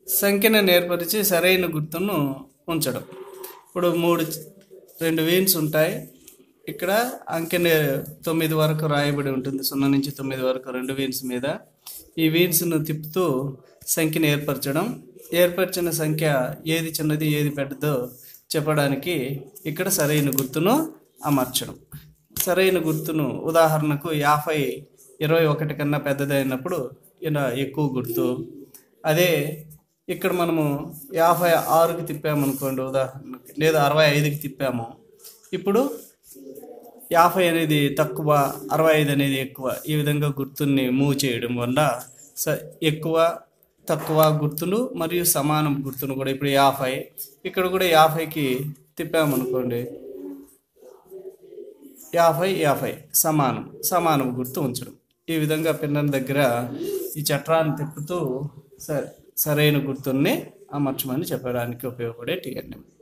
సంఖ్యను ఏర్పరిచి సరైన గుర్తును ఉంచడం ఇప్పుడు మూడు రెండు వీన్స్ ఉంటాయి ఇక్కడ అంకెని తొమ్మిది వరకు రాయబడి ఉంటుంది సున్నా నుంచి తొమ్మిది వరకు రెండు వీన్స్ మీద ఈ వీన్స్ను తిప్పుతూ సంఖ్యను ఏర్పరచడం ఏర్పరిచిన సంఖ్య ఏది చిన్నది ఏది పెద్దదో చెప్పడానికి ఇక్కడ సరైన గుర్తును అమర్చడం సరైన గుర్తును ఉదాహరణకు యాభై ఇరవై ఒకటి కన్నా పెద్దదైనప్పుడు ఇలా ఎక్కువ గుర్తు అదే ఇక్కడ మనము యాభై ఆరుకి తిప్పామనుకోండి ఉదాహరణకి లేదా అరవై ఐదుకి తిప్పాము ఇప్పుడు యాభై అనేది తక్కువ అరవై ఐదు అనేది ఎక్కువ ఈ విధంగా గుర్తుని మూవ్ చేయడం వల్ల స ఎక్కువ తక్కువ గుర్తులు మరియు సమానం గుర్తును కూడా ఇప్పుడు యాభై ఇక్కడ కూడా యాభైకి తిప్పామనుకోండి యాభై యాభై సమానం సమానం గుర్తు ఉంచడం ఈ విధంగా పిల్లల దగ్గర ఈ చట్రాన్ని తిప్పుతూ స సరైన గుర్తుల్ని అమర్చమని చెప్పడానికి ఉపయోగపడే టీఎన్ఎం